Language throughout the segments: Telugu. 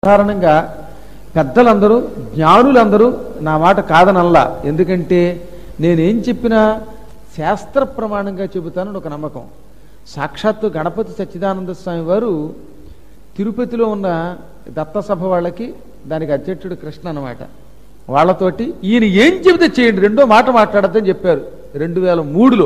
సాధారణంగా పెద్దలందరూ జ్ఞానులందరూ నా మాట కాదనల్లా ఎందుకంటే నేనేం చెప్పినా శాస్త్ర ప్రమాణంగా చెబుతానని ఒక నమ్మకం సాక్షాత్తు గణపతి సచ్చిదానంద స్వామి వారు తిరుపతిలో ఉన్న దత్తసభ వాళ్ళకి దానికి అధ్యక్షుడు కృష్ణ అన్నమాట వాళ్ళతోటి ఈయన ఏం చెబితే చేయండి రెండో మాట మాట్లాడద్దని చెప్పారు రెండు వేల మూడులో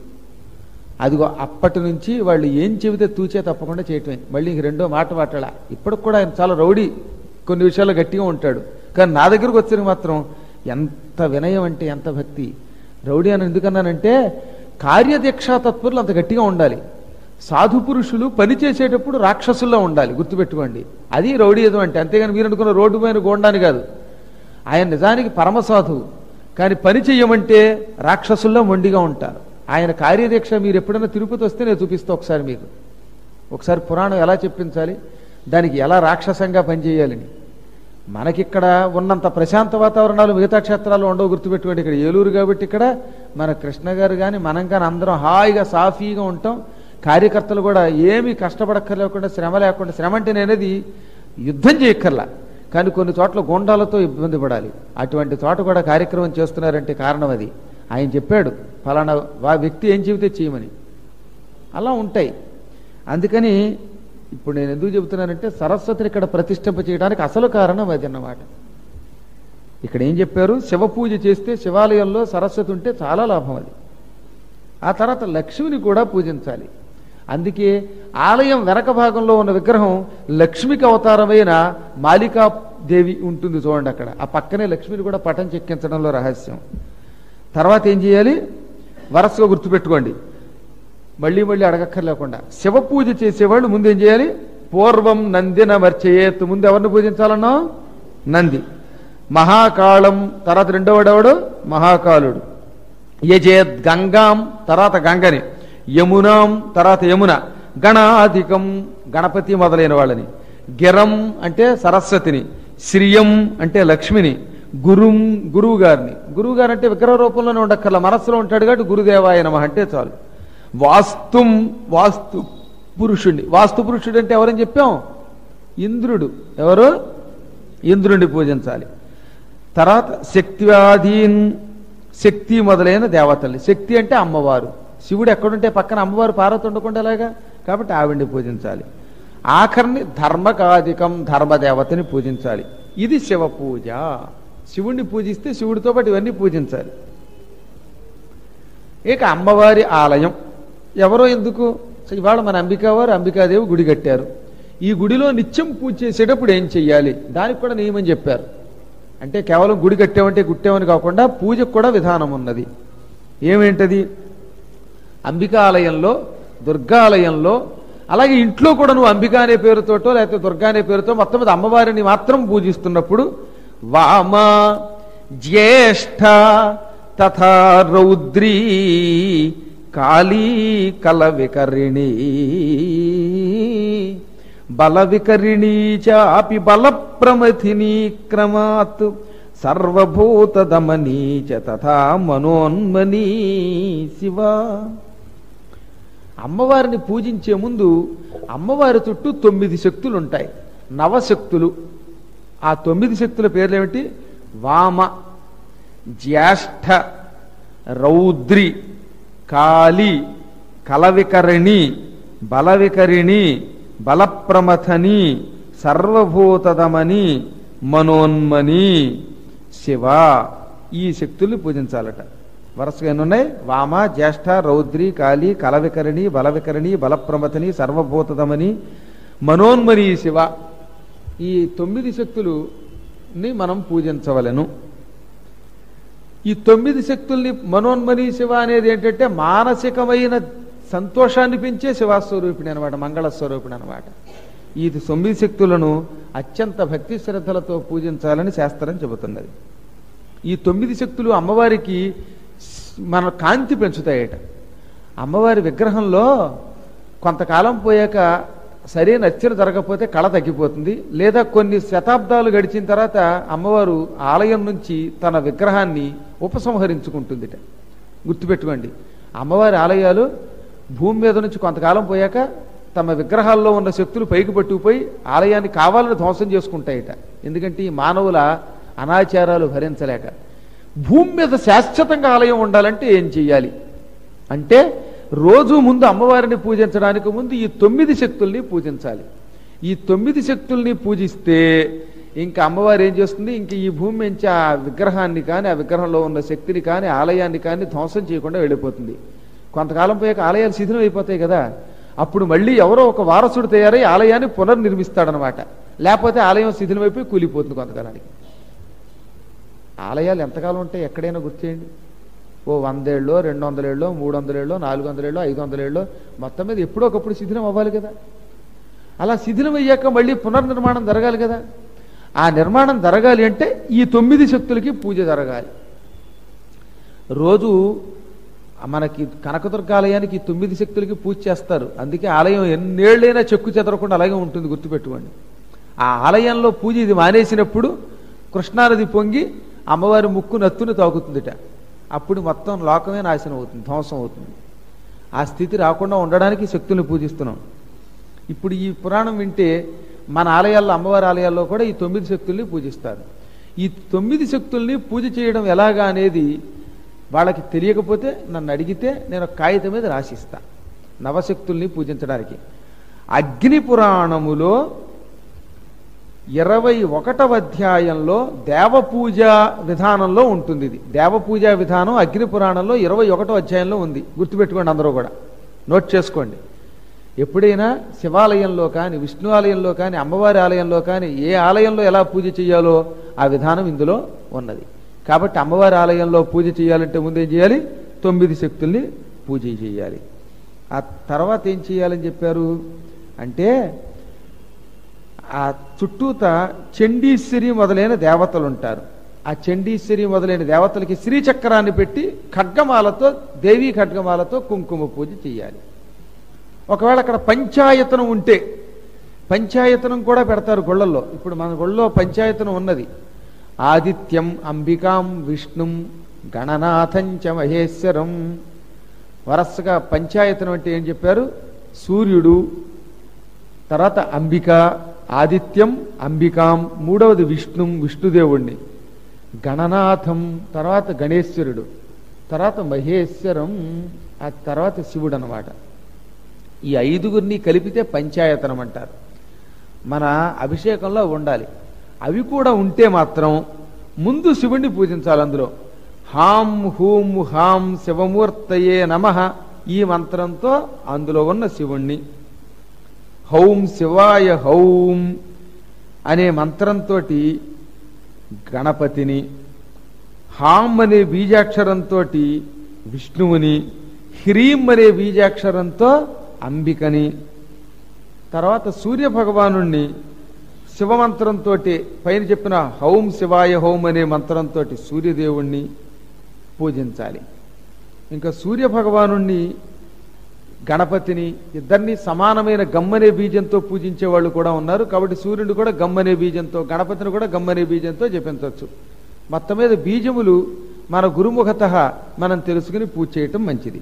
అదిగో అప్పటి నుంచి వాళ్ళు ఏం చెబితే తూచే తప్పకుండా చేయటమే మళ్ళీ ఇంక రెండో మాట మాట్లాడాల ఇప్పటికి కూడా ఆయన చాలా రౌడీ కొన్ని విషయాల్లో గట్టిగా ఉంటాడు కానీ నా దగ్గరకు వచ్చిన మాత్రం ఎంత వినయం అంటే ఎంత భక్తి రౌడీ అని ఎందుకన్నానంటే కార్యదీక్షా తత్పరులు అంత గట్టిగా ఉండాలి సాధు పురుషులు పని చేసేటప్పుడు రాక్షసుల్లో ఉండాలి గుర్తుపెట్టుకోండి అది రౌడీయజం అంటే అంతేగాని మీరు అనుకున్న రోడ్డు పైన గోండాని కాదు ఆయన నిజానికి పరమ సాధువు కానీ పని చెయ్యమంటే రాక్షసుల్లో మొండిగా ఉంటారు ఆయన కార్యదీక్ష మీరు ఎప్పుడైనా తిరుపతి వస్తే నేను చూపిస్తా ఒకసారి మీకు ఒకసారి పురాణం ఎలా చెప్పించాలి దానికి ఎలా రాక్షసంగా పనిచేయాలని మనకిక్కడ ఉన్నంత ప్రశాంత వాతావరణాలు మిగతా క్షేత్రాలు ఉండవు గుర్తుపెట్టుకోండి ఇక్కడ ఏలూరు కాబట్టి ఇక్కడ మన కృష్ణ గారు కానీ మనం కానీ అందరం హాయిగా సాఫీగా ఉంటాం కార్యకర్తలు కూడా ఏమీ కష్టపడక్కర్లేకుండా శ్రమ లేకుండా శ్రమ అంటే నేనేది యుద్ధం చేయక్కర్లా కానీ కొన్ని చోట్ల గోండాలతో ఇబ్బంది పడాలి అటువంటి చోట కూడా కార్యక్రమం చేస్తున్నారంటే కారణం అది ఆయన చెప్పాడు ఫలానా వా వ్యక్తి ఏం చెబితే చేయమని అలా ఉంటాయి అందుకని ఇప్పుడు నేను ఎందుకు చెబుతున్నానంటే సరస్వతిని ఇక్కడ ప్రతిష్ఠింప చేయడానికి అసలు కారణం అది అన్నమాట ఇక్కడ ఏం చెప్పారు శివ పూజ చేస్తే శివాలయంలో సరస్వతి ఉంటే చాలా లాభం అది ఆ తర్వాత లక్ష్మిని కూడా పూజించాలి అందుకే ఆలయం వెనక భాగంలో ఉన్న విగ్రహం లక్ష్మికి అవతారమైన మాలికాదేవి ఉంటుంది చూడండి అక్కడ ఆ పక్కనే లక్ష్మిని కూడా పటం చెక్కించడంలో రహస్యం తర్వాత ఏం చేయాలి వరసగా గుర్తుపెట్టుకోండి మళ్ళీ మళ్ళీ అడగక్కర్లేకుండా శివ పూజ చేసేవాళ్ళు ముందు ఏం చేయాలి పూర్వం నందిన మర్చయేత్ ముందు ఎవరిని పూజించాలన్నా నంది మహాకాళం తర్వాత రెండోవాడెవడు మహాకాలుడు యజేద్ గంగాం తర్వాత గంగని యమునాం తర్వాత యమున గణాధికం గణపతి మొదలైన వాళ్ళని గిరం అంటే సరస్వతిని శ్రియం అంటే లక్ష్మిని గురుం గురువు గారిని గురువు గారు అంటే విగ్రహ రూపంలోనే ఉండక్కర్ల మనస్సులో ఉంటాడు కాబట్టి గురుదేవాయ నమ అంటే చాలు వాస్తుం వాస్తు పురుషుణ్ణి వాస్తు పురుషుడు అంటే ఎవరని చెప్పాం ఇంద్రుడు ఎవరు ఇంద్రుడిని పూజించాలి తర్వాత శక్తివాదీన్ శక్తి మొదలైన దేవతల్ని శక్తి అంటే అమ్మవారు శివుడు ఎక్కడుంటే పక్కన అమ్మవారు పార్వతి ఉండకుండా ఎలాగా కాబట్టి ఆవిడ్ని పూజించాలి ఆఖరిని ధర్మకాధికం ధర్మదేవతని పూజించాలి ఇది శివ పూజ శివుణ్ణి పూజిస్తే శివుడితో పాటు ఇవన్నీ పూజించాలి ఇక అమ్మవారి ఆలయం ఎవరో ఎందుకు ఇవాళ మన అంబికావారు అంబికాదేవి గుడి కట్టారు ఈ గుడిలో నిత్యం పూజ చేసేటప్పుడు ఏం చెయ్యాలి దానికి కూడా నియమం చెప్పారు అంటే కేవలం గుడి కట్టామంటే గుట్టామని కాకుండా పూజకు కూడా విధానం ఉన్నది ఏమేంటది అంబికాలయంలో దుర్గాలయంలో అలాగే ఇంట్లో కూడా నువ్వు అంబిక అనే పేరుతోటో లేకపోతే దుర్గా అనే పేరుతో మొత్తం మీద అమ్మవారిని మాత్రం పూజిస్తున్నప్పుడు వామ జ్యేష్ఠ తథా రౌద్రీ కాళీ కల వికరిణి బల వికరిణీ చాపి బల ప్రమథినీ క్రమాత్ సర్వభూత దమనీ చ తథా మనోన్మనీ శివ అమ్మవారిని పూజించే ముందు అమ్మవారి చుట్టూ తొమ్మిది శక్తులు ఉంటాయి నవశక్తులు ఆ తొమ్మిది శక్తుల పేర్లు ఏమిటి వామ జ్యేష్ఠ రౌద్రి కాళి కలవికరిణి బలవికరిణి బలప్రమథని సర్వభూతదమని మనోన్మని శివ ఈ శక్తుల్ని పూజించాలట వరుసగా ఎన్నున్నాయి వామ జ్యేష్ఠ రౌద్రి కాళి కలవికరిణి బలవికరిణి బలప్రమథని సర్వభూతదమని మనోన్మని శివ ఈ తొమ్మిది శక్తులుని మనం పూజించవలను ఈ తొమ్మిది శక్తుల్ని మనోన్మని శివ అనేది ఏంటంటే మానసికమైన సంతోషాన్ని పెంచే శివాస్వరూపిణి అనమాట మంగళస్వరూపిణి అనమాట ఈ తొమ్మిది శక్తులను అత్యంత భక్తి శ్రద్ధలతో పూజించాలని శాస్త్రం చెబుతున్నది ఈ తొమ్మిది శక్తులు అమ్మవారికి మన కాంతి పెంచుతాయట అమ్మవారి విగ్రహంలో కొంతకాలం పోయాక సరైన అర్చన జరగకపోతే కళ తగ్గిపోతుంది లేదా కొన్ని శతాబ్దాలు గడిచిన తర్వాత అమ్మవారు ఆలయం నుంచి తన విగ్రహాన్ని ఉపసంహరించుకుంటుందిట గుర్తుపెట్టుకోండి అమ్మవారి ఆలయాలు భూమి మీద నుంచి కొంతకాలం పోయాక తమ విగ్రహాల్లో ఉన్న శక్తులు పైకి పట్టుకుపోయి ఆలయాన్ని కావాలని ధ్వంసం చేసుకుంటాయట ఎందుకంటే ఈ మానవుల అనాచారాలు భరించలేక భూమి మీద శాశ్వతంగా ఆలయం ఉండాలంటే ఏం చెయ్యాలి అంటే రోజు ముందు అమ్మవారిని పూజించడానికి ముందు ఈ తొమ్మిది శక్తుల్ని పూజించాలి ఈ తొమ్మిది శక్తుల్ని పూజిస్తే ఇంకా అమ్మవారు ఏం చేస్తుంది ఇంక ఈ భూమి నుంచి ఆ విగ్రహాన్ని కానీ ఆ విగ్రహంలో ఉన్న శక్తిని కానీ ఆలయాన్ని కానీ ధ్వంసం చేయకుండా వెళ్ళిపోతుంది కొంతకాలం పోయాక ఆలయాలు శిథిలం అయిపోతాయి కదా అప్పుడు మళ్ళీ ఎవరో ఒక వారసుడు తయారై ఆలయాన్ని పునర్నిర్మిస్తాడనమాట లేకపోతే ఆలయం శిథిలమైపోయి కూలిపోతుంది కొంతకాలానికి ఆలయాలు ఎంతకాలం ఉంటాయి ఎక్కడైనా గుర్తేయండి ఓ వందేళ్ళో రెండు వందలేళ్ళో మూడు వందలేళ్ళో నాలుగు వందలేళ్ళో ఐదు వందలేళ్ళో మొత్తం మీద ఎప్పుడో ఒకప్పుడు శిథిలం అవ్వాలి కదా అలా శిథిలం అయ్యాక మళ్ళీ పునర్నిర్మాణం జరగాలి కదా ఆ నిర్మాణం జరగాలి అంటే ఈ తొమ్మిది శక్తులకి పూజ జరగాలి రోజు మనకి కనకదుర్గ ఆలయానికి ఈ తొమ్మిది శక్తులకి పూజ చేస్తారు అందుకే ఆలయం ఎన్నేళ్ళైనా చెక్కు చెదరకుండా అలాగే ఉంటుంది గుర్తుపెట్టుకోండి ఆ ఆలయంలో పూజ ఇది మానేసినప్పుడు కృష్ణానది పొంగి అమ్మవారి ముక్కు నత్తుని తాకుతుందిట అప్పుడు మొత్తం లోకమే నాశనం అవుతుంది ధ్వంసం అవుతుంది ఆ స్థితి రాకుండా ఉండడానికి శక్తుల్ని పూజిస్తున్నాం ఇప్పుడు ఈ పురాణం వింటే మన ఆలయాల్లో అమ్మవారి ఆలయాల్లో కూడా ఈ తొమ్మిది శక్తుల్ని పూజిస్తారు ఈ తొమ్మిది శక్తుల్ని పూజ చేయడం ఎలాగా అనేది వాళ్ళకి తెలియకపోతే నన్ను అడిగితే నేను ఒక కాగితం మీద రాసిస్తా నవశక్తుల్ని పూజించడానికి అగ్ని పురాణములో ఇరవై ఒకటవ అధ్యాయంలో దేవపూజ విధానంలో ఉంటుంది ఇది దేవపూజ విధానం అగ్ని పురాణంలో ఇరవై ఒకటో అధ్యాయంలో ఉంది గుర్తుపెట్టుకోండి అందరూ కూడా నోట్ చేసుకోండి ఎప్పుడైనా శివాలయంలో కానీ విష్ణు ఆలయంలో కానీ అమ్మవారి ఆలయంలో కానీ ఏ ఆలయంలో ఎలా పూజ చేయాలో ఆ విధానం ఇందులో ఉన్నది కాబట్టి అమ్మవారి ఆలయంలో పూజ చేయాలంటే ముందు ఏం చేయాలి తొమ్మిది శక్తుల్ని పూజ చేయాలి ఆ తర్వాత ఏం చేయాలని చెప్పారు అంటే ఆ చుట్టూత చండీశ్వరి మొదలైన దేవతలు ఉంటారు ఆ చండీశ్వరి మొదలైన దేవతలకి శ్రీచక్రాన్ని పెట్టి ఖడ్గమాలతో దేవీ ఖడ్గమాలతో కుంకుమ పూజ చేయాలి ఒకవేళ అక్కడ పంచాయతనం ఉంటే పంచాయతనం కూడా పెడతారు గుళ్ళల్లో ఇప్పుడు మన గుళ్ళో పంచాయతనం ఉన్నది ఆదిత్యం అంబికాం విష్ణుం గణనాథంచ మహేశ్వరం వరసగా పంచాయతనం అంటే ఏం చెప్పారు సూర్యుడు తర్వాత అంబిక ఆదిత్యం అంబికాం మూడవది విష్ణుం విష్ణుదేవుణ్ణి గణనాథం తర్వాత గణేశ్వరుడు తర్వాత మహేశ్వరం ఆ తర్వాత శివుడు అనమాట ఈ ఐదుగురిని కలిపితే పంచాయతనం అంటారు మన అభిషేకంలో ఉండాలి అవి కూడా ఉంటే మాత్రం ముందు శివుణ్ణి పూజించాలి అందులో హాం హూం హాం శివమూర్తయే నమ ఈ మంత్రంతో అందులో ఉన్న శివుణ్ణి హౌం శివాయ హౌం అనే మంత్రంతో గణపతిని హాం అనే బీజాక్షరంతో విష్ణువుని హ్రీం అనే బీజాక్షరంతో అంబికని తర్వాత సూర్య భగవాను శివమంత్రంతో పైన చెప్పిన హౌం శివాయ హౌం అనే మంత్రంతో సూర్యదేవుణ్ణి పూజించాలి ఇంకా సూర్య భగవాను గణపతిని ఇద్దరిని సమానమైన గమ్మనే బీజంతో పూజించే వాళ్ళు కూడా ఉన్నారు కాబట్టి సూర్యుడు కూడా గమ్మనే బీజంతో గణపతిని కూడా గమ్మనే బీజంతో జపించవచ్చు మొత్తం మీద బీజములు మన గురుముఖత మనం తెలుసుకుని పూజ చేయటం మంచిది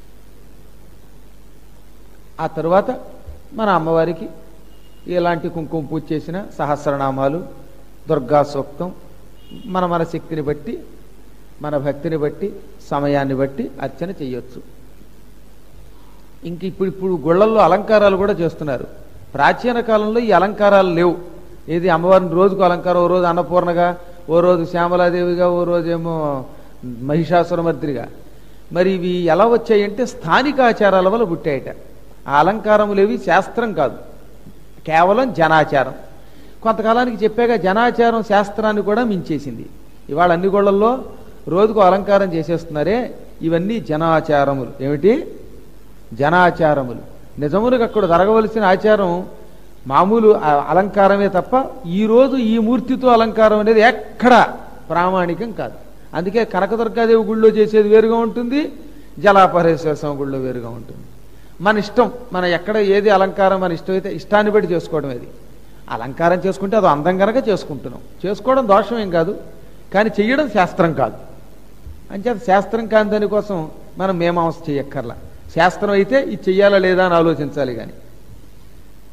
ఆ తరువాత మన అమ్మవారికి ఎలాంటి కుంకుమ పూజ చేసిన సహస్రనామాలు దుర్గా సూక్తం మన మన శక్తిని బట్టి మన భక్తిని బట్టి సమయాన్ని బట్టి అర్చన చేయొచ్చు ఇంక ఇప్పుడు ఇప్పుడు గుళ్ళల్లో అలంకారాలు కూడా చేస్తున్నారు ప్రాచీన కాలంలో ఈ అలంకారాలు లేవు ఏది అమ్మవారిని రోజుకు అలంకారం ఓ రోజు అన్నపూర్ణగా ఓ రోజు శ్యామలాదేవిగా ఓ రోజేమో మహిషాసురమర్దిగా మరి ఇవి ఎలా వచ్చాయంటే స్థానిక ఆచారాల వల్ల పుట్టాయట ఆ అలంకారములేవి శాస్త్రం కాదు కేవలం జనాచారం కొంతకాలానికి చెప్పాక జనాచారం శాస్త్రాన్ని కూడా మించేసింది ఇవాళ అన్ని గోళ్లలో రోజుకు అలంకారం చేసేస్తున్నారే ఇవన్నీ జనాచారములు ఏమిటి జనాచారములు నిజములకు అక్కడ జరగవలసిన ఆచారం మామూలు ఆ- అలంకారమే తప్ప ఈ రోజు ఈ మూర్తితో అలంకారం అనేది ఎక్కడ ప్రామాణికం కాదు అందుకే కనకదుర్గాదేవి గుళ్ళో చేసేది వేరుగా ఉంటుంది జలాపరేశ్వర స్వామి గుళ్ళో వేరుగా ఉంటుంది మన ఇష్టం మన ఎక్కడ ఏది అలంకారం మన ఇష్టం అయితే ఇష్టాన్ని బట్టి చేసుకోవడం అది అలంకారం చేసుకుంటే అది అందం కనుక చేసుకుంటున్నాం చేసుకోవడం దోషం ఏం కాదు కానీ చెయ్యడం శాస్త్రం కాదు అంచేత శాస్త్రం కాని దానికోసం మనం మేమాంస చెయ్యక్కర్లా శాస్త్రం అయితే ఇది చెయ్యాలా లేదా అని ఆలోచించాలి కానీ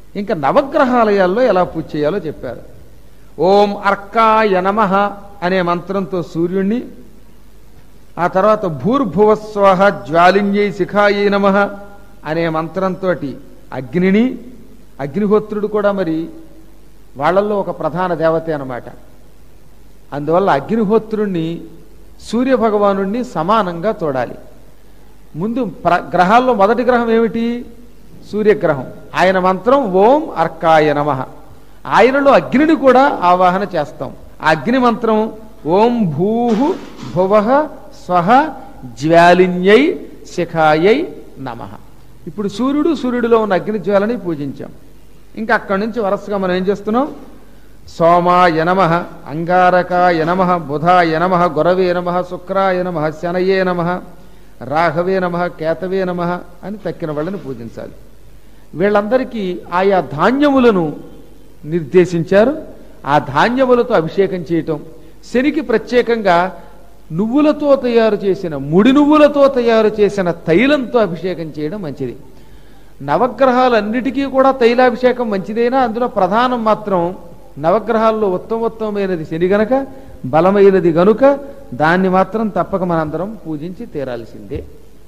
ఇంకా నవగ్రహాలయాల్లో ఎలా పూజ చేయాలో చెప్పారు ఓం అర్కాయ నమ అనే మంత్రంతో సూర్యుణ్ణి ఆ తర్వాత భూర్భువస్వహ జ్వాలింజై శిఖాయై నమ అనే మంత్రంతో అగ్నిని అగ్నిహోత్రుడు కూడా మరి వాళ్ళల్లో ఒక ప్రధాన దేవతే అన్నమాట అందువల్ల అగ్నిహోత్రుణ్ణి సూర్య భగవానుణ్ణి సమానంగా చూడాలి ముందు ప్ర- గ్రహాల్లో మొదటి గ్రహం ఏమిటి సూర్యగ్రహం ఆయన మంత్రం ఓం అర్కాయ నమ ఆయనలో అగ్నిని కూడా ఆవాహన చేస్తాం ఆ అగ్ని మంత్రం ఓం భూ భువ స్వహ జ్వాలిన్యై శిఖాయై నమ ఇప్పుడు సూర్యుడు సూర్యుడిలో ఉన్న అగ్ని జ్వాలని పూజించాం ఇంకా అక్కడి నుంచి వరుసగా మనం ఏం చేస్తున్నాం సోమాయ నమ అంగారకాయ నమ బుధాయ నమ గురవే నమ శుక్రాయ నమ శనయే నమ రాఘవే నమ కేతవే నమ అని తక్కిన వాళ్ళని పూజించాలి వీళ్ళందరికీ ఆయా ధాన్యములను నిర్దేశించారు ఆ ధాన్యములతో అభిషేకం చేయటం శనికి ప్రత్యేకంగా నువ్వులతో తయారు చేసిన ముడి నువ్వులతో తయారు చేసిన తైలంతో అభిషేకం చేయడం మంచిది నవగ్రహాలన్నిటికీ కూడా తైలాభిషేకం మంచిదైనా అందులో ప్రధానం మాత్రం నవగ్రహాల్లో ఉత్తమోత్తమైనది శని గనక బలమైనది గనుక దాన్ని మాత్రం తప్పక మనందరం పూజించి తీరాల్సిందే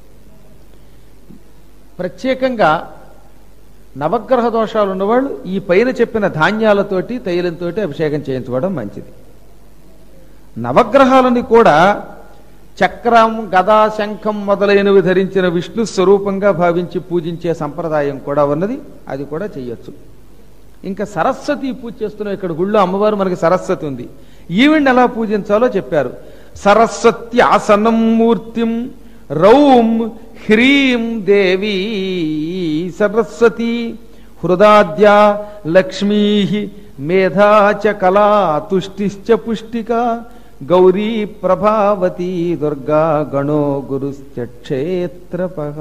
ప్రత్యేకంగా నవగ్రహ దోషాలు ఉన్నవాళ్ళు ఈ పైన చెప్పిన ధాన్యాలతోటి తైలంతో అభిషేకం చేయించుకోవడం మంచిది నవగ్రహాలని కూడా చక్రం గదా శంఖం మొదలైనవి ధరించిన విష్ణు స్వరూపంగా భావించి పూజించే సంప్రదాయం కూడా ఉన్నది అది కూడా చెయ్యొచ్చు ఇంకా సరస్వతి పూజ చేస్తున్నాం ఇక్కడ గుళ్ళో అమ్మవారు మనకి సరస్వతి ఉంది ఈవిడ్ని ఎలా పూజించాలో చెప్పారు సరస్వతి ఆసనం మూర్తిం రౌం హ్రీం దేవీ సరస్వతి హృదాద్య లక్ష్మీ మేధా చ కళా తుష్టిశ్చ పుష్టిక గౌరీ ప్రభావతి దుర్గా గణో గురుశ్చ క్షేత్రపహ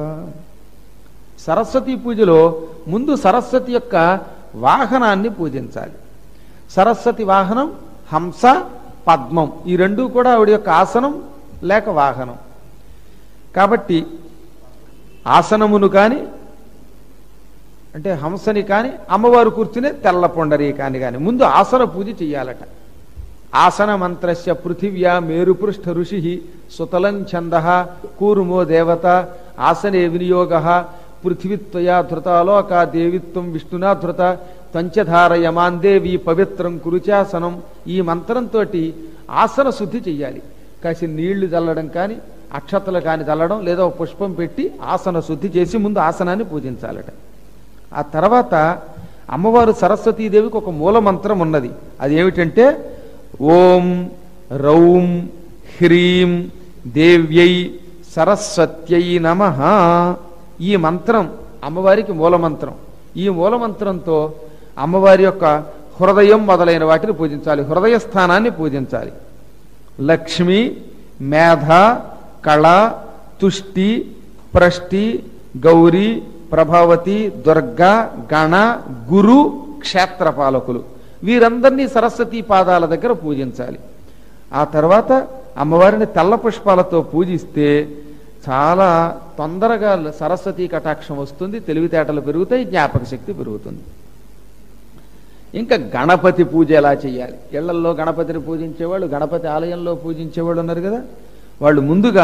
సరస్వతి పూజలో ముందు సరస్వతి యొక్క వాహనాన్ని పూజించాలి సరస్వతి వాహనం హంస పద్మం ఈ రెండు కూడా ఆవిడ యొక్క ఆసనం లేక వాహనం కాబట్టి ఆసనమును కాని అంటే హంసని కాని అమ్మవారు కూర్చునే తెల్ల పొండరి కాని కాని ముందు ఆసన పూజ చెయ్యాలట ఆసన మంత్రస్య పృథివ్యా మేరుపృష్ఠ ఋషి సుతలం ఛంద కూరుమో దేవత ఆసనే వినియోగ పృథివిత్వయా ధృతాలోక దేవిత్వం విష్ణునా ధృత పంచధారయమాందేవి పవిత్రం కురుచాసనం ఈ మంత్రంతో ఆసన శుద్ధి చెయ్యాలి కాసి నీళ్లు చల్లడం కానీ అక్షతలు కాని చల్లడం లేదా ఒక పుష్పం పెట్టి ఆసన శుద్ధి చేసి ముందు ఆసనాన్ని పూజించాలట ఆ తర్వాత అమ్మవారు సరస్వతీదేవికి ఒక మూల మంత్రం ఉన్నది అది ఏమిటంటే ఓం రౌం హ్రీం దేవ్యై సరస్వత్యై నమ ఈ మంత్రం అమ్మవారికి మూల మంత్రం ఈ మూల మంత్రంతో అమ్మవారి యొక్క హృదయం మొదలైన వాటిని పూజించాలి హృదయ స్థానాన్ని పూజించాలి లక్ష్మి మేధ కళ తుష్టి ప్రష్టి గౌరీ ప్రభావతి దుర్గా గణ గురు క్షేత్రపాలకులు వీరందరినీ సరస్వతి పాదాల దగ్గర పూజించాలి ఆ తర్వాత అమ్మవారిని తెల్ల పుష్పాలతో పూజిస్తే చాలా తొందరగా సరస్వతి కటాక్షం వస్తుంది తెలివితేటలు పెరుగుతాయి జ్ఞాపక శక్తి పెరుగుతుంది ఇంకా గణపతి పూజ ఎలా చేయాలి ఇళ్లల్లో గణపతిని పూజించేవాళ్ళు గణపతి ఆలయంలో పూజించేవాళ్ళు ఉన్నారు కదా వాళ్ళు ముందుగా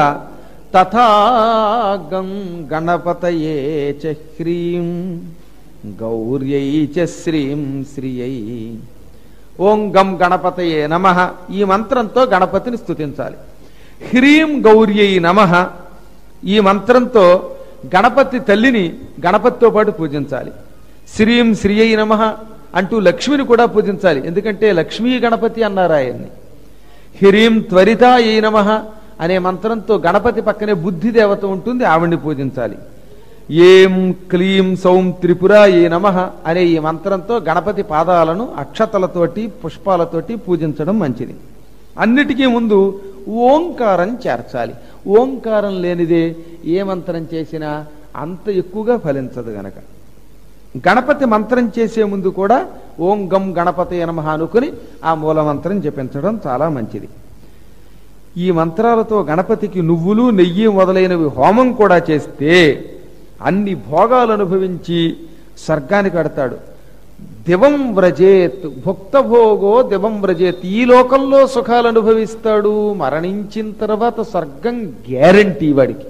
తథాగం గణపతయే చ హ్రీం గౌర్యై చ శ్రీం శ్రియై ఓం గం గణపతయే నమ ఈ మంత్రంతో గణపతిని స్తుతించాలి హ్రీం గౌర్యై నమ ఈ మంత్రంతో గణపతి తల్లిని గణపతితో పాటు పూజించాలి శ్రీం శ్రీయై నమ అంటూ లక్ష్మిని కూడా పూజించాలి ఎందుకంటే లక్ష్మీ గణపతి అన్నారు ఆయన్ని హ్రీం త్వరితాయై నమ అనే మంత్రంతో గణపతి పక్కనే బుద్ధి దేవత ఉంటుంది ఆవిడ్ని పూజించాలి ఏం క్లీం సౌం త్రిపురాయే నమ అనే ఈ మంత్రంతో గణపతి పాదాలను అక్షతలతోటి పుష్పాలతోటి పూజించడం మంచిది అన్నిటికీ ముందు ఓంకారం చేర్చాలి ఓంకారం లేనిదే ఏ మంత్రం చేసినా అంత ఎక్కువగా ఫలించదు గనక గణపతి మంత్రం చేసే ముందు కూడా ఓం గం గణపతి నమ అనుకుని ఆ మూల మంత్రం జపించడం చాలా మంచిది ఈ మంత్రాలతో గణపతికి నువ్వులు నెయ్యి మొదలైనవి హోమం కూడా చేస్తే అన్ని భోగాలు అనుభవించి స్వర్గానికి కడతాడు దివం వ్రజేత్ భుక్తభోగో దివం వ్రజేత్ ఈ లోకంలో సుఖాలు అనుభవిస్తాడు మరణించిన తర్వాత స్వర్గం గ్యారంటీ వాడికి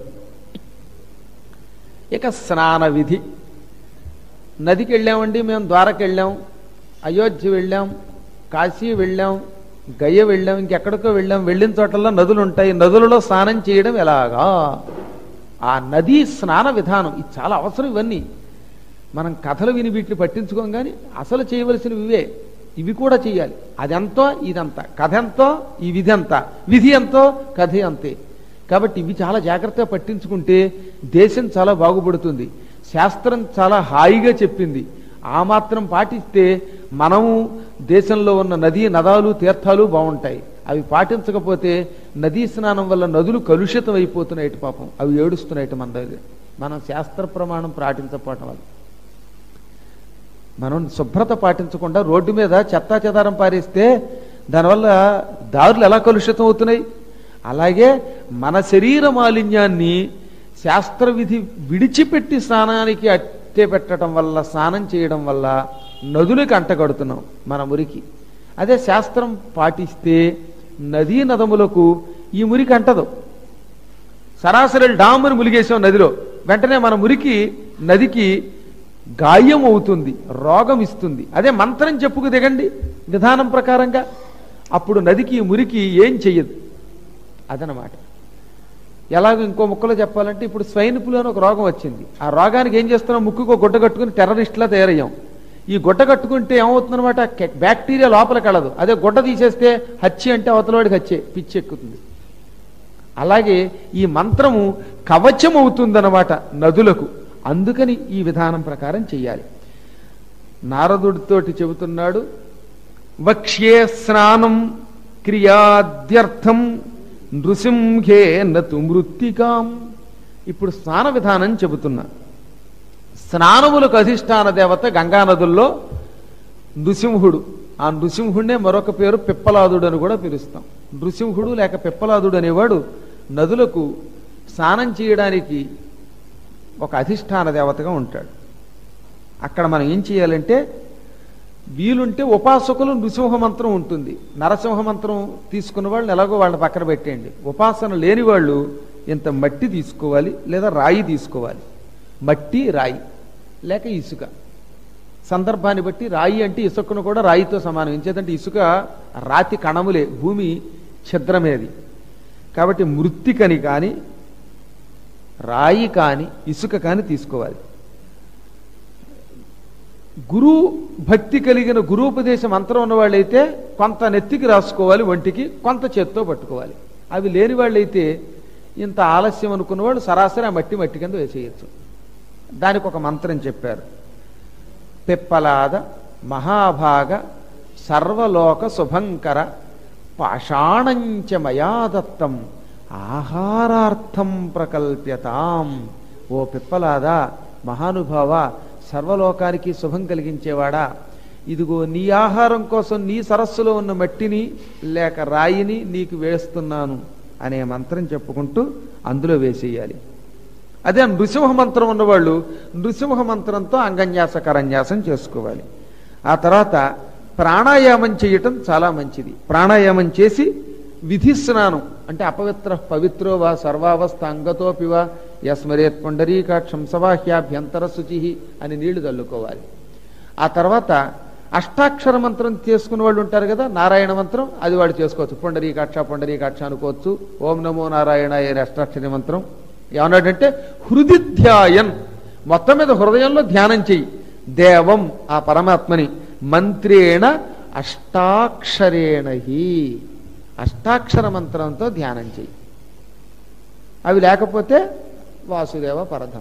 ఇక స్నాన విధి నదికి వెళ్ళామండి మేము ద్వారకి వెళ్ళాం అయోధ్య వెళ్ళాం కాశీ వెళ్ళాం గయ వెళ్ళాం ఇంకెక్కడికో వెళ్ళాం వెళ్ళిన చోటల్లో నదులు ఉంటాయి నదులలో స్నానం చేయడం ఎలాగా ఆ నదీ స్నాన విధానం ఇది చాలా అవసరం ఇవన్నీ మనం కథలు విని వీటిని పట్టించుకోం కానీ అసలు చేయవలసినవి ఇవే ఇవి కూడా చేయాలి అదెంతో ఇదంతా కథ ఎంతో ఈ విధి ఎంత విధి ఎంతో కథ అంతే కాబట్టి ఇవి చాలా జాగ్రత్తగా పట్టించుకుంటే దేశం చాలా బాగుపడుతుంది శాస్త్రం చాలా హాయిగా చెప్పింది ఆ మాత్రం పాటిస్తే మనము దేశంలో ఉన్న నదీ నదాలు తీర్థాలు బాగుంటాయి అవి పాటించకపోతే నదీ స్నానం వల్ల నదులు కలుషితం అయిపోతున్నాయి పాపం అవి ఏడుస్తున్నాయి మన దగ్గర మనం శాస్త్ర ప్రమాణం పాటించకపోవటం వల్ల మనం శుభ్రత పాటించకుండా రోడ్డు మీద చెత్తా చెదారం పారేస్తే దానివల్ల దారులు ఎలా కలుషితం అవుతున్నాయి అలాగే మన శరీర మాలిన్యాన్ని శాస్త్ర విధి విడిచిపెట్టి స్నానానికి అట్టే పెట్టడం వల్ల స్నానం చేయడం వల్ల నదులకు అంటగడుతున్నాం మన మురికి అదే శాస్త్రం పాటిస్తే నదీ నదములకు ఈ మురికి అంటదు సరాసరి డాముని ములిగేసాం నదిలో వెంటనే మన మురికి నదికి గాయం అవుతుంది రోగం ఇస్తుంది అదే మంత్రం చెప్పుకు దిగండి విధానం ప్రకారంగా అప్పుడు నదికి మురికి ఏం చెయ్యదు అదనమాట ఎలాగో ఇంకో ముక్కలో చెప్పాలంటే ఇప్పుడు స్వైన్ ఫ్లూ అని ఒక రోగం వచ్చింది ఆ రోగానికి ఏం చేస్తున్నాం ముక్కుకు గుడ్డ కట్టుకుని టెర్రరిస్ట్లా తయారయ్యాం ఈ గుడ్డ కట్టుకుంటే ఏమవుతుందన్నమాట బ్యాక్టీరియా లోపలికి వెళ్ళదు అదే గుడ్డ తీసేస్తే హచ్చి అంటే అవతలవాడికి హచ్చే పిచ్చి ఎక్కుతుంది అలాగే ఈ మంత్రము కవచం అవుతుందన్నమాట నదులకు అందుకని ఈ విధానం ప్రకారం చెయ్యాలి నారదుడితోటి చెబుతున్నాడు వక్ష్యే స్నానం క్రియాద్యర్థం నృసింహే నతు మృత్తికాం ఇప్పుడు స్నాన విధానం చెబుతున్నా స్నానములకు అధిష్టాన దేవత గంగానదుల్లో నృసింహుడు ఆ నృసింహుడినే మరొక పేరు పిప్పలాదుడు అని కూడా పిలుస్తాం నృసింహుడు లేక పిప్పలాదుడు అనేవాడు నదులకు స్నానం చేయడానికి ఒక అధిష్టాన దేవతగా ఉంటాడు అక్కడ మనం ఏం చేయాలంటే వీలుంటే ఉపాసకులు నృసింహ మంత్రం ఉంటుంది నరసింహ మంత్రం తీసుకున్న వాళ్ళు ఎలాగో వాళ్ళని పక్కన పెట్టేయండి ఉపాసన లేని వాళ్ళు ఇంత మట్టి తీసుకోవాలి లేదా రాయి తీసుకోవాలి మట్టి రాయి లేక ఇసుక సందర్భాన్ని బట్టి రాయి అంటే ఇసుకను కూడా రాయితో సమానం ఎంచేదంటే ఇసుక రాతి కణములే భూమి ఛిద్రమేది కాబట్టి మృత్తికని కానీ రాయి కాని ఇసుక కాని తీసుకోవాలి గురు భక్తి కలిగిన గురూపదేశ మంత్రం ఉన్న వాళ్ళైతే కొంత నెత్తికి రాసుకోవాలి ఒంటికి కొంత చేత్తో పట్టుకోవాలి అవి లేని వాళ్ళైతే ఇంత ఆలస్యం అనుకున్న వాళ్ళు సరాసరి ఆ మట్టి మట్టి కింద వేసేయచ్చు దానికి ఒక మంత్రం చెప్పారు పిప్పలాద మహాభాగ సర్వలోక శుభంకర పాషాణంచ మయా దత్తం ఆహారార్థం ప్రకల్ప్యతాం ఓ పిప్పలాదా మహానుభావ సర్వలోకానికి శుభం కలిగించేవాడా ఇదిగో నీ ఆహారం కోసం నీ సరస్సులో ఉన్న మట్టిని లేక రాయిని నీకు వేస్తున్నాను అనే మంత్రం చెప్పుకుంటూ అందులో వేసేయాలి అదే నృసింహ మంత్రం ఉన్నవాళ్ళు నృసింహ మంత్రంతో అంగన్యాస కరన్యాసం చేసుకోవాలి ఆ తర్వాత ప్రాణాయామం చేయటం చాలా మంచిది ప్రాణాయామం చేసి విధి స్నానం అంటే అపవిత్ర పవిత్రో వా సర్వావస్థ అంగతోపివ యస్మరేత్ పుండరీకాక్షం సవాహ్యాభ్యంతర శుచి అని నీళ్లు చల్లుకోవాలి ఆ తర్వాత అష్టాక్షర మంత్రం చేసుకున్న వాళ్ళు ఉంటారు కదా నారాయణ మంత్రం అది వాడు చేసుకోవచ్చు పుండరీకాక్ష పుండరీకాక్ష అనుకోవచ్చు ఓం నమో నారాయణ అనే అష్టాక్షరి మంత్రం ఏమన్నాడంటే హృది ధ్యాయన్ మొత్తం మీద హృదయంలో ధ్యానం చెయ్యి దేవం ఆ పరమాత్మని మంత్రేణ అష్టాక్షరేణహి అష్టాక్షర మంత్రంతో ధ్యానం చెయ్యి అవి లేకపోతే వాసుదేవ పరధం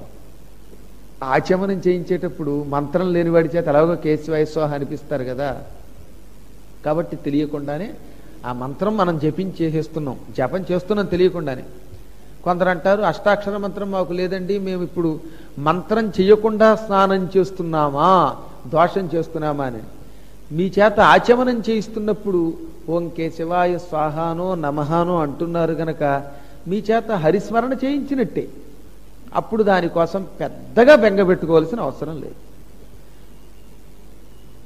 ఆచమనం చేయించేటప్పుడు మంత్రం లేనివాడి చేత ఎలాగో కేసు వయస్వాహ అనిపిస్తారు కదా కాబట్టి తెలియకుండానే ఆ మంత్రం మనం జపించేసేస్తున్నాం జపం చేస్తున్నాం తెలియకుండానే కొందరు అంటారు అష్టాక్షర మంత్రం మాకు లేదండి మేము ఇప్పుడు మంత్రం చేయకుండా స్నానం చేస్తున్నామా దోషం చేస్తున్నామా అని మీ చేత ఆచమనం చేయిస్తున్నప్పుడు ఓం కేశవాయ స్వాహానో నమహానో అంటున్నారు గనక మీ చేత హరిస్మరణ చేయించినట్టే అప్పుడు దానికోసం పెద్దగా బెంగ పెట్టుకోవాల్సిన అవసరం లేదు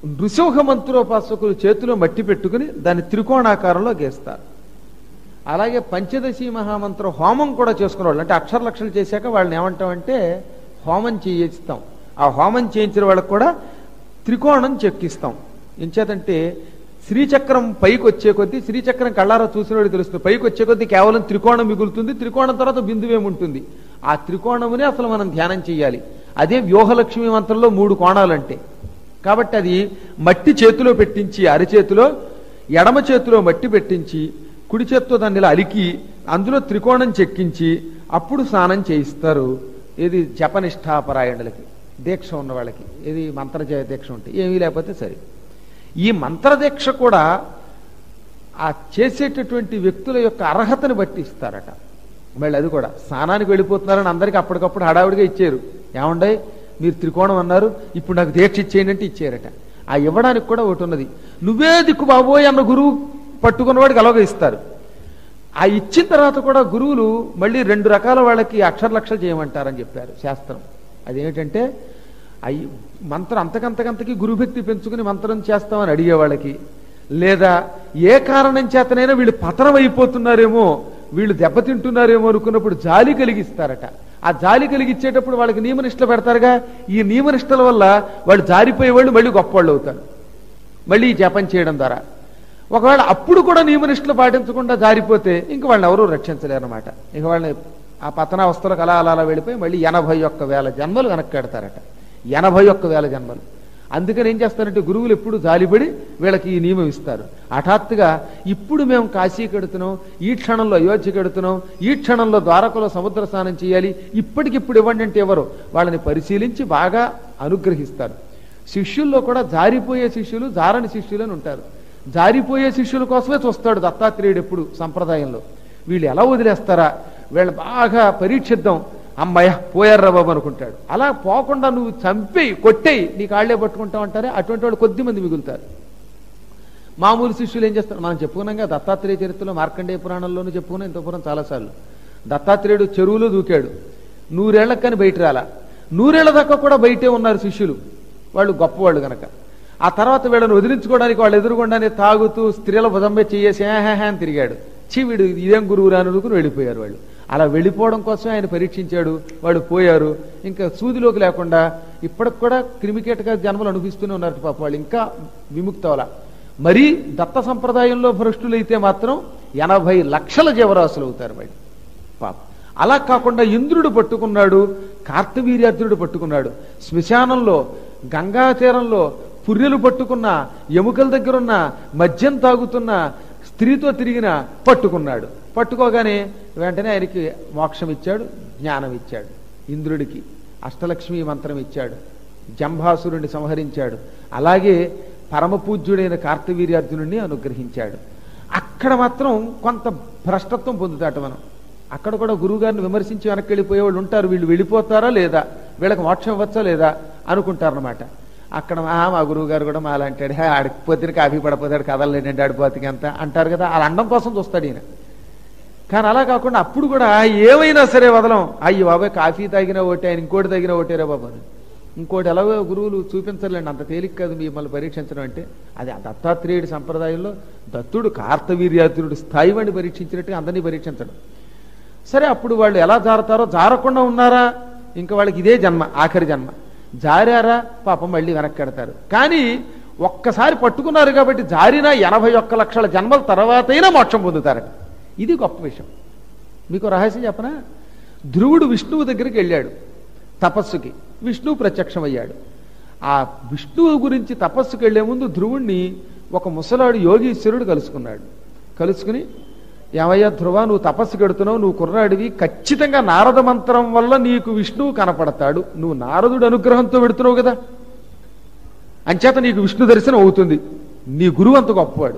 నృసింహ మంత్రోపాసకులు చేతిలో మట్టి పెట్టుకుని దాన్ని త్రికోణాకారంలో గీస్తారు అలాగే పంచదశి మహామంత్ర హోమం కూడా చేసుకునేవాళ్ళు అంటే అక్షర లక్షలు చేశాక వాళ్ళని ఏమంటామంటే హోమం చేయిస్తాం ఆ హోమం చేయించిన వాళ్ళకి కూడా త్రికోణం చెక్కిస్తాం ఎంచేతంటే శ్రీచక్రం పైకి వచ్చే కొద్దీ శ్రీచక్రం కళ్ళారా చూసిన వాడికి తెలుస్తుంది పైకి వచ్చే కొద్దీ కేవలం త్రికోణం మిగులుతుంది త్రికోణం తర్వాత బిందువేముంటుంది ఆ త్రికోణమునే అసలు మనం ధ్యానం చేయాలి అదే వ్యూహలక్ష్మి మంత్రంలో మూడు కోణాలంటే కాబట్టి అది మట్టి చేతిలో పెట్టించి అరిచేతిలో ఎడమ చేతిలో మట్టి పెట్టించి కుడి చేత్తో దాన్ని ఇలా అలికి అందులో త్రికోణం చెక్కించి అప్పుడు స్నానం చేయిస్తారు ఇది జపనిష్టాపరాయణులకి దీక్ష ఉన్న వాళ్ళకి ఇది మంత్రజయ దీక్ష ఉంటే ఏమీ లేకపోతే సరే ఈ మంత్రదీక్ష కూడా ఆ చేసేటటువంటి వ్యక్తుల యొక్క అర్హతని బట్టి ఇస్తారట మళ్ళీ అది కూడా స్నానానికి వెళ్ళిపోతున్నారని అందరికీ అప్పటికప్పుడు హడావుడిగా ఇచ్చారు ఏమండే మీరు త్రికోణం అన్నారు ఇప్పుడు నాకు దీక్ష ఇచ్చేయండి అంటే ఇచ్చారట ఆ ఇవ్వడానికి కూడా ఒకటి ఉన్నది నువ్వే దిక్కు బాబోయ్ అన్న గురువు పట్టుకున్నవాడికి అలాగే ఇస్తారు ఆ ఇచ్చిన తర్వాత కూడా గురువులు మళ్ళీ రెండు రకాల వాళ్ళకి అక్షర లక్షలు చేయమంటారని చెప్పారు శాస్త్రం అదేమిటంటే అయి మంత్రం అంతకంతకంతకి గురుభక్తి పెంచుకుని మంత్రం చేస్తామని అడిగే వాళ్ళకి లేదా ఏ కారణం చేతనైనా వీళ్ళు పతనం అయిపోతున్నారేమో వీళ్ళు దెబ్బతింటున్నారేమో అనుకున్నప్పుడు జాలి కలిగిస్తారట ఆ జాలి కలిగిచ్చేటప్పుడు వాళ్ళకి నియమనిష్టలు పెడతారుగా ఈ నియమనిష్టల వల్ల వాళ్ళు జారిపోయే వాళ్ళు మళ్ళీ గొప్పవాళ్ళు అవుతారు మళ్ళీ ఈ జపం చేయడం ద్వారా ఒకవేళ అప్పుడు కూడా నియమనిష్టలు పాటించకుండా జారిపోతే ఇంక వాళ్ళని ఎవరూ రక్షించలేరు అనమాట ఇక వాళ్ళని ఆ పతనావస్థలకు అలా అలా అలా వెళ్ళిపోయి మళ్ళీ ఎనభై ఒక్క వేల జన్మలు వెనక్కి ఎనభై ఒక్క వేల జన్మలు అందుకని ఏం చేస్తారంటే గురువులు ఎప్పుడు జాలిపడి వీళ్ళకి ఈ నియమం ఇస్తారు హఠాత్తుగా ఇప్పుడు మేము కాశీ కడుతున్నాం ఈ క్షణంలో అయోధ్య కడుతున్నాం ఈ క్షణంలో ద్వారకలో సముద్ర స్నానం చేయాలి ఇప్పటికిప్పుడు ఇవ్వండి అంటే ఎవరు వాళ్ళని పరిశీలించి బాగా అనుగ్రహిస్తారు శిష్యుల్లో కూడా జారిపోయే శిష్యులు జారని శిష్యులు అని ఉంటారు జారిపోయే శిష్యుల కోసమే చూస్తాడు దత్తాత్రేయుడు ఎప్పుడు సంప్రదాయంలో వీళ్ళు ఎలా వదిలేస్తారా వీళ్ళు బాగా పరీక్షిద్దాం అమ్మయ్య పోయారా బాబు అనుకుంటాడు అలా పోకుండా నువ్వు చంపేయి కొట్టేయి నీ కాళ్లే పట్టుకుంటావు అంటారే అటువంటి వాళ్ళు కొద్ది మంది మిగులుతారు మామూలు శిష్యులు ఏం చేస్తారు మనం చెప్పుకున్నాం కదా దత్తాత్రేయ చరిత్రలో మార్కండేయ పురాణంలోనూ చెప్పుకున్నాం ఇంత పురం చాలాసార్లు దత్తాత్రేయుడు చెరువులో దూకాడు నూరేళ్లకు కానీ బయట రాలా నూరేళ్ల దాకా కూడా బయటే ఉన్నారు శిష్యులు వాళ్ళు గొప్పవాళ్ళు గనక ఆ తర్వాత వీళ్ళని వదిలించుకోవడానికి వాళ్ళు ఎదురుగుండానే తాగుతూ స్త్రీల భుజంపై చేసి హ్యాహ్యా అని తిరిగాడు చీ వీడు ఇదేం గురువు అనుకుని వెళ్ళిపోయారు వాళ్ళు అలా వెళ్ళిపోవడం కోసం ఆయన పరీక్షించాడు వాళ్ళు పోయారు ఇంకా సూదిలోకి లేకుండా ఇప్పటికి కూడా క్రిమికేటగా జన్మలు అనుభవిస్తూనే ఉన్నారు పాప వాళ్ళు ఇంకా విముక్తవల మరీ దత్త సంప్రదాయంలో భ్రష్టులైతే మాత్రం ఎనభై లక్షల జీవరాశులు అవుతారు వాళ్ళు పాప అలా కాకుండా ఇంద్రుడు పట్టుకున్నాడు కార్తవీర్యార్జునుడు పట్టుకున్నాడు శ్మశానంలో గంగా తీరంలో పుర్రెలు పట్టుకున్న ఎముకల దగ్గరున్న మద్యం తాగుతున్న స్త్రీతో తిరిగిన పట్టుకున్నాడు పట్టుకోగానే వెంటనే ఆయనకి మోక్షం ఇచ్చాడు జ్ఞానం ఇచ్చాడు ఇంద్రుడికి అష్టలక్ష్మి మంత్రం ఇచ్చాడు జంభాసురుణ్ణి సంహరించాడు అలాగే పరమపూజ్యుడైన కార్తవీర్యార్జునుడిని అనుగ్రహించాడు అక్కడ మాత్రం కొంత భ్రష్టత్వం పొందుతాట మనం అక్కడ కూడా గురువుగారిని విమర్శించి వెనక్కి వెళ్ళిపోయే వాళ్ళు ఉంటారు వీళ్ళు వెళ్ళిపోతారా లేదా వీళ్ళకి మోక్షం ఇవ్వచ్చా లేదా అనుకుంటారనమాట అక్కడ "ఆ, మా గురువు గారు కూడా మా అలాంటాడు "హే, ఆడికి పొద్దున కాఫీ పడపోతాడు కదలలేనండి ఆడిపోతికి అంత అంటారు కదా అలా అండం కోసం చూస్తాడు ఈయన కానీ అలా కాకుండా అప్పుడు కూడా ఏమైనా సరే వదలం అయ్యి బాబాయ్ కాఫీ తాగిన ఓటే ఆయన ఇంకోటి తాగిన ఓటేరా బాబు అని ఇంకోటి ఎలాగో గురువులు చూపించలేండి అంత తేలిక కాదు మిమ్మల్ని పరీక్షించడం అంటే అది ఆ దత్తాత్రేయుడి సంప్రదాయంలో దత్తుడు కార్తవీర్యాతుడు స్థాయి వాడిని పరీక్షించినట్టుగా అందరినీ పరీక్షించడం సరే అప్పుడు వాళ్ళు ఎలా జారుతారో జారకుండా ఉన్నారా ఇంకా వాళ్ళకి ఇదే జన్మ ఆఖరి జన్మ జారారా పాపం మళ్ళీ వెనక్కి కడతారు కానీ ఒక్కసారి పట్టుకున్నారు కాబట్టి జారిన ఎనభై ఒక్క లక్షల జన్మల తర్వాతైనా మోక్షం పొందుతారట ఇది గొప్ప విషయం మీకు రహస్యం చెప్పనా ధ్రువుడు విష్ణువు దగ్గరికి వెళ్ళాడు తపస్సుకి విష్ణువు ప్రత్యక్షమయ్యాడు ఆ విష్ణువు గురించి తపస్సుకి వెళ్లే ముందు ధ్రువుణ్ణి ఒక ముసలాడు యోగీశ్వరుడు కలుసుకున్నాడు కలుసుకుని ఏమయ్యా ధ్రువ నువ్వు తపస్సు కడుతున్నావు నువ్వు కుర్రాడివి ఖచ్చితంగా నారద మంత్రం వల్ల నీకు విష్ణువు కనపడతాడు నువ్వు నారదుడు అనుగ్రహంతో పెడుతున్నావు కదా అంచేత నీకు విష్ణు దర్శనం అవుతుంది నీ గురువు అంత గొప్పవాడు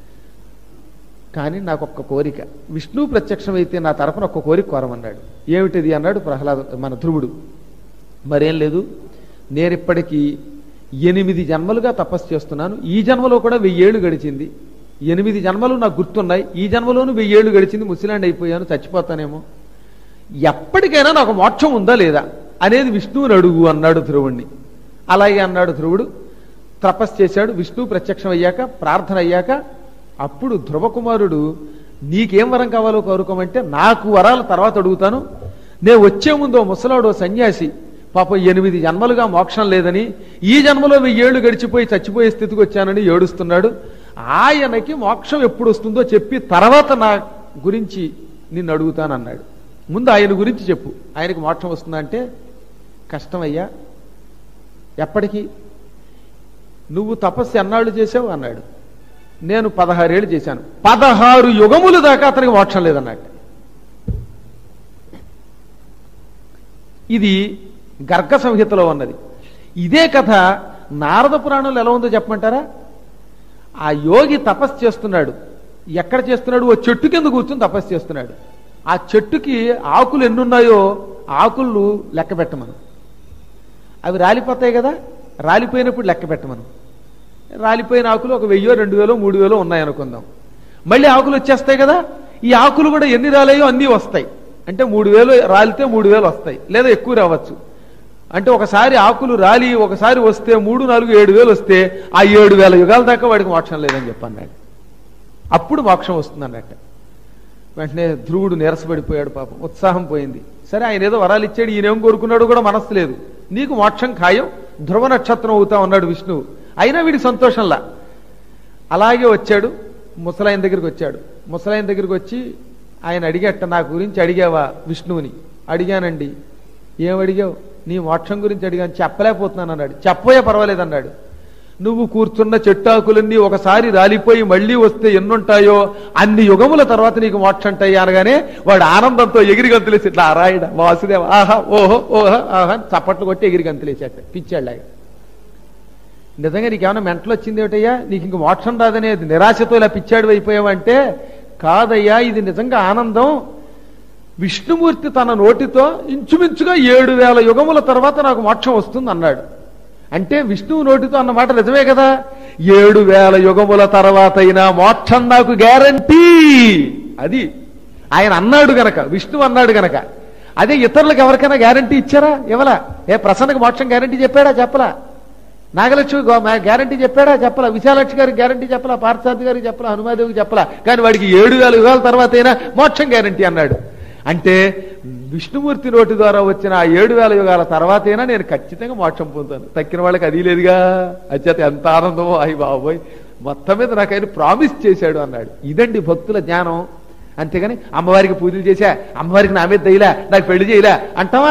కానీ నాకు ఒక్క కోరిక విష్ణు ప్రత్యక్షమైతే నా తరపున ఒక్క కోరిక కోరమన్నాడు ఏమిటిది అన్నాడు ప్రహ్లాద మన ధ్రువుడు మరేం లేదు నేను ఇప్పటికీ ఎనిమిది జన్మలుగా తపస్సు చేస్తున్నాను ఈ జన్మలో కూడా వెయ్యేళ్ళు గడిచింది ఎనిమిది జన్మలు నాకు గుర్తున్నాయి ఈ జన్మలోనూ వెయ్యేళ్ళు గడిచింది ముసిలాండ్ అయిపోయాను చచ్చిపోతానేమో ఎప్పటికైనా నాకు మోక్షం ఉందా లేదా అనేది విష్ణువుని అడుగు అన్నాడు ధ్రువుణ్ణి అలాగే అన్నాడు ధ్రువుడు తపస్సు చేశాడు విష్ణు ప్రత్యక్షం అయ్యాక ప్రార్థన అయ్యాక అప్పుడు ధ్రువకుమారుడు నీకేం వరం కావాలో కోరుకోమంటే నాకు వరాలు తర్వాత అడుగుతాను నేను వచ్చే ముందు ఓ ముసలాడు ఓ సన్యాసి పాపం ఎనిమిది జన్మలుగా మోక్షం లేదని ఈ జన్మలో వెయ్యేళ్లు గడిచిపోయి చచ్చిపోయే స్థితికి వచ్చానని ఏడుస్తున్నాడు ఆయనకి మోక్షం ఎప్పుడు వస్తుందో చెప్పి తర్వాత నా గురించి నిన్ను అడుగుతానన్నాడు ముందు ఆయన గురించి చెప్పు ఆయనకి మోక్షం వస్తుందా అంటే కష్టమయ్యా ఎప్పటికీ నువ్వు తపస్సు ఎన్నాళ్ళు చేసావు అన్నాడు నేను పదహారేళ్ళు చేశాను పదహారు యుగములు దాకా అతనికి మోక్షం లేదన్నట్టు ఇది గర్గ సంహితలో ఉన్నది ఇదే కథ నారద పురాణంలో ఎలా ఉందో చెప్పమంటారా ఆ యోగి తపస్సు చేస్తున్నాడు ఎక్కడ చేస్తున్నాడు ఓ చెట్టు కింద కూర్చుని తపస్సు చేస్తున్నాడు ఆ చెట్టుకి ఆకులు ఎన్నున్నాయో ఆకులు లెక్క పెట్టమను అవి రాలిపోతాయి కదా రాలిపోయినప్పుడు లెక్క పెట్టమను రాలిపోయిన ఆకులు ఒక వెయ్యో రెండు వేలో మూడు వేలో ఉన్నాయనుకుందాం మళ్ళీ ఆకులు వచ్చేస్తాయి కదా ఈ ఆకులు కూడా ఎన్ని రాలేయో అన్నీ వస్తాయి అంటే మూడు వేలు రాలితే మూడు వేలు వస్తాయి లేదా ఎక్కువ రావచ్చు అంటే ఒకసారి ఆకులు రాలి ఒకసారి వస్తే మూడు నాలుగు ఏడు వేలు వస్తే ఆ ఏడు వేల యుగాల దాకా వాడికి మోక్షం లేదని చెప్పన్నాడు అప్పుడు మోక్షం వస్తుంది అన్నట్టు వెంటనే ధ్రువుడు నీరసపడిపోయాడు పాపం ఉత్సాహం పోయింది సరే ఆయన ఏదో వరాలు ఇచ్చాడు ఈయనేం కోరుకున్నాడు కూడా మనస్సు లేదు నీకు మోక్షం ఖాయం ధ్రువ నక్షత్రం అవుతా ఉన్నాడు విష్ణువు అయినా వీడికి సంతోషంలా అలాగే వచ్చాడు ముసలాయన దగ్గరికి వచ్చాడు ముసలాయన దగ్గరికి వచ్చి ఆయన అడిగట్ట నా గురించి అడిగావా విష్ణువుని అడిగానండి ఏం అడిగావు నీ మోక్షం గురించి అడిగాను చెప్పలేకపోతున్నాను అన్నాడు చెప్పోయే పర్వాలేదు అన్నాడు నువ్వు కూర్చున్న చెట్టాకులన్నీ ఒకసారి రాలిపోయి మళ్ళీ వస్తే ఎన్నుంటాయో అన్ని యుగముల తర్వాత నీకు మోక్షం ఉంటాయి అనగానే వాడు ఆనందంతో ఎగిరి గంతులేసి ఇట్లా రాయడ వాసుదేవ ఆహా ఓహో ఓహో ఆహా అని చప్పట్లు కొట్టి ఎగిరి గంతులేసాట పిచ్చాడు ఆయన నిజంగా నీకేమైనా మెంటలు వచ్చింది ఏమిటయ్యా నీకు ఇంక మోక్షం రాదనే నిరాశతో ఇలా పిచ్చాడు అయిపోయావంటే కాదయ్యా ఇది నిజంగా ఆనందం విష్ణుమూర్తి తన నోటితో ఇంచుమించుగా ఏడు వేల యుగముల తర్వాత నాకు మోక్షం వస్తుంది అన్నాడు అంటే విష్ణువు నోటితో అన్న మాట నిజమే కదా ఏడు వేల యుగముల తర్వాత అయినా మోక్షం నాకు గ్యారంటీ అది ఆయన అన్నాడు గనక విష్ణువు అన్నాడు గనక అదే ఇతరులకు ఎవరికైనా గ్యారంటీ ఇచ్చారా ఇవ్వలా ఏ ప్రసన్నకు మోక్షం గ్యారంటీ చెప్పాడా చెప్పలా నాగలక్ష్మి గ్యారంటీ చెప్పాడా చెప్పలా విశాలక్ష్మి గారికి గ్యారంటీ చెప్పలా పార్థసారథి గారికి చెప్పలా హనుమాదేవికి చెప్పలా కానీ వాడికి ఏడు వేల యుగాల తర్వాత అయినా మోక్షం గ్యారంటీ అన్నాడు అంటే విష్ణుమూర్తి నోటి ద్వారా వచ్చిన ఆ ఏడు వేల యుగాల తర్వాతైనా నేను ఖచ్చితంగా మోక్షం పొందుతాను తక్కిన వాళ్ళకి అది లేదుగా అచేత ఎంత ఆనందమో అయ్యి బాబోయ్ మొత్తం మీద నాకు ఆయన ప్రామిస్ చేశాడు అన్నాడు ఇదండి భక్తుల జ్ఞానం అంతేగాని అమ్మవారికి పూజలు చేశా అమ్మవారికి నా మీద దయ్యలా నాకు పెళ్లి చేయలే అంటావా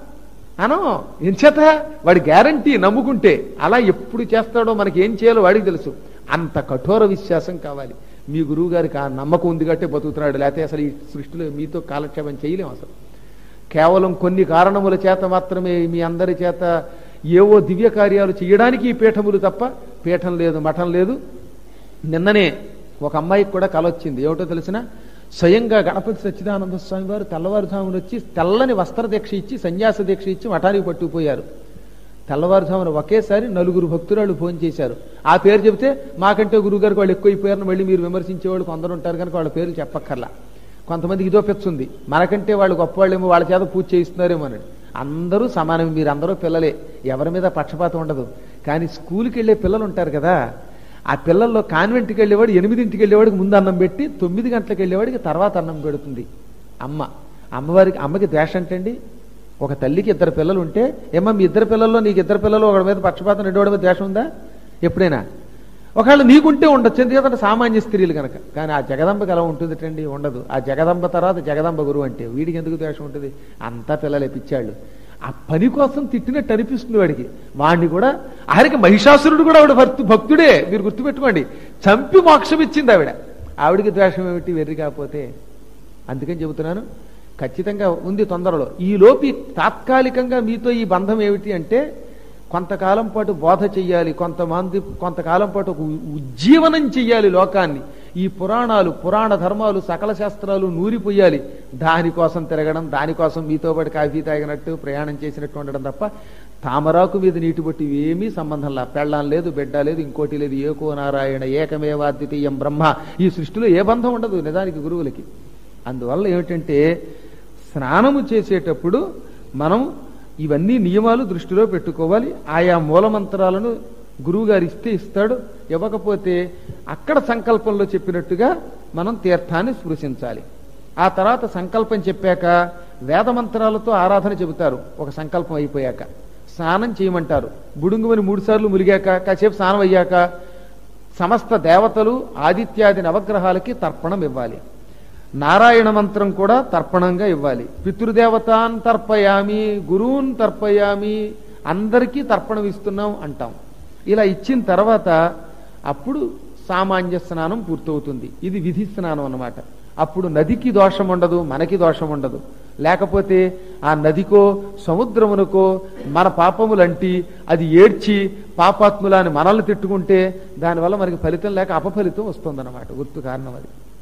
అను ఎంచేత వాడి గ్యారంటీ నమ్ముకుంటే అలా ఎప్పుడు చేస్తాడో మనకి ఏం చేయాలో వాడికి తెలుసు అంత కఠోర విశ్వాసం కావాలి మీ గురువు గారికి ఆ నమ్మకం ఉంది కాబట్టి బతుకుతున్నాడు లేకపోతే అసలు ఈ సృష్టిలో మీతో కాలక్షేపం చేయలేం అసలు కేవలం కొన్ని కారణముల చేత మాత్రమే మీ అందరి చేత ఏవో దివ్య కార్యాలు చేయడానికి ఈ పీఠములు తప్ప పీఠం లేదు మఠం లేదు నిన్ననే ఒక అమ్మాయికి కూడా కల వచ్చింది ఏమిటో తెలిసిన స్వయంగా గణపతి సచ్చిదానంద స్వామి వారు తెల్లవారుజామున వచ్చి తెల్లని వస్త్ర దీక్ష ఇచ్చి సన్యాస దీక్ష ఇచ్చి మఠానికి పట్టుకుపోయారు తెల్లవారుజామున ఒకేసారి నలుగురు భక్తురాలు ఫోన్ చేశారు ఆ పేరు చెబితే మాకంటే గురువుగారికి వాళ్ళు ఎక్కువైపోయారని మళ్ళీ మీరు విమర్శించేవాళ్ళు కొందరు ఉంటారు కనుక వాళ్ళ పేర్లు చెప్పక్కర్లా కొంతమందికి ఇదో పెచ్చుంది మనకంటే వాళ్ళు గొప్పవాళ్ళేమో వాళ్ళ చేత పూజ చేయిస్తున్నారేమో అని అందరూ సమానం మీరు అందరూ పిల్లలే ఎవరి మీద పక్షపాతం ఉండదు కానీ స్కూల్కి వెళ్ళే పిల్లలు ఉంటారు కదా ఆ పిల్లల్లో కాన్వెంట్కి వెళ్ళేవాడు ఎనిమిదింటికి వెళ్ళేవాడికి ముందు అన్నం పెట్టి తొమ్మిది గంటలకు వెళ్ళేవాడికి తర్వాత అన్నం పెడుతుంది అమ్మ అమ్మవారికి అమ్మకి ద్వేషం అంటండి ఒక తల్లికి ఇద్దరు పిల్లలు ఉంటే ఏమో మీ ఇద్దరు పిల్లల్లో నీకు ఇద్దరు పిల్లలు ఒకటి మీద పక్షపాతం రెండోడి మీద ద్వేషం ఉందా ఎప్పుడైనా ఒకవేళ నీకుంటే ఉండొచ్చు ఎందుకంటే సామాన్య స్త్రీలు కనుక కానీ ఆ జగదంబకి ఎలా ఉంటుందిటండి ఉండదు ఆ జగదంబ తర్వాత జగదంబ గురువు అంటే వీడికి ఎందుకు ద్వేషం ఉంటుంది అంతా పిల్లలే పిచ్చాళ్ళు ఆ పని కోసం తిట్టినట్టు అనిపిస్తుంది వాడికి వాడిని కూడా ఆఖరికి మహిషాసురుడు కూడా ఆవిడ భక్తు భక్తుడే మీరు గుర్తుపెట్టుకోండి చంపి మోక్షం ఇచ్చింది ఆవిడ ఆవిడికి ద్వేషం ఏమిటి వెర్రి కాకపోతే అందుకని చెబుతున్నాను ఖచ్చితంగా ఉంది తొందరలో ఈ లోపి తాత్కాలికంగా మీతో ఈ బంధం ఏమిటి అంటే కొంతకాలం పాటు బోధ చెయ్యాలి కొంతమంది కొంతకాలం పాటు ఒక ఉజ్జీవనం చెయ్యాలి లోకాన్ని ఈ పురాణాలు పురాణ ధర్మాలు సకల శాస్త్రాలు నూరిపోయాలి దానికోసం తిరగడం దానికోసం మీతో పాటు కాఫీ తాగినట్టు ప్రయాణం చేసినట్టు ఉండడం తప్ప తామరాకు మీద నీటి బొట్టి ఏమీ సంబంధంలా పెళ్ళాం లేదు బిడ్డ లేదు ఇంకోటి లేదు ఏకో నారాయణ ఏకమేవాద్వితీయం బ్రహ్మ ఈ సృష్టిలో ఏ బంధం ఉండదు నిజానికి గురువులకి అందువల్ల ఏమిటంటే స్నానము చేసేటప్పుడు మనం ఇవన్నీ నియమాలు దృష్టిలో పెట్టుకోవాలి ఆయా మూలమంత్రాలను గురువు గారు ఇస్తే ఇస్తాడు ఇవ్వకపోతే అక్కడ సంకల్పంలో చెప్పినట్టుగా మనం తీర్థాన్ని స్పృశించాలి ఆ తర్వాత సంకల్పం చెప్పాక వేదమంత్రాలతో ఆరాధన చెబుతారు ఒక సంకల్పం అయిపోయాక స్నానం చేయమంటారు బుడుంగుమని మూడు సార్లు ములిగాక కాసేపు స్నానం అయ్యాక సమస్త దేవతలు ఆదిత్యాది నవగ్రహాలకి తర్పణం ఇవ్వాలి నారాయణ మంత్రం కూడా తర్పణంగా ఇవ్వాలి పితృదేవతాన్ తర్పయామి గురువున్ తర్పయామి అందరికీ తర్పణం ఇస్తున్నాం అంటాం ఇలా ఇచ్చిన తర్వాత అప్పుడు సామాన్య స్నానం పూర్తవుతుంది ఇది విధి స్నానం అన్నమాట అప్పుడు నదికి దోషం ఉండదు మనకి దోషం ఉండదు లేకపోతే ఆ నదికో సముద్రమునకో మన పాపములంటి అది ఏడ్చి పాపాత్ములని మనల్ని తిట్టుకుంటే దానివల్ల మనకి ఫలితం లేక అపఫలితం వస్తుందన్నమాట గుర్తు కారణం అది